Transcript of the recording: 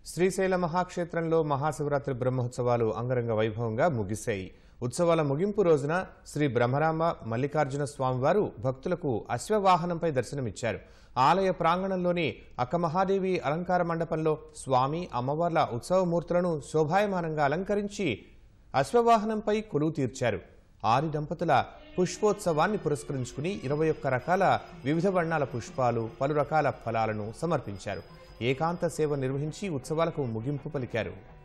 శ్రీశైల మహాక్షేత్రంలో మహాశివరాత్రి బ్రహ్మోత్సవాలు అంగరంగ వైభవంగా ముగిశాయి ఉత్సవాల ముగింపు రోజున శ్రీ బ్రహ్మరాంబ మల్లికార్జున స్వామివారు భక్తులకు అశ్వవాహనంపై దర్శనమిచ్చారు ఆలయ ప్రాంగణంలోని అక్కమహాదేవి అలంకార మండపంలో స్వామి అమ్మవార్ల ఉత్సవమూర్తులను శోభాయమానంగా అలంకరించి అశ్వవాహనంపై కొలువు తీర్చారు ఆరి దంపతుల పుష్పోత్సవాన్ని పురస్కరించుకుని ఇరవై ఒక్క రకాల వివిధ వర్ణాల పుష్పాలు పలు రకాల ఫలాలను సమర్పించారు ఏకాంత సేవ నిర్వహించి ఉత్సవాలకు ముగింపు పలికారు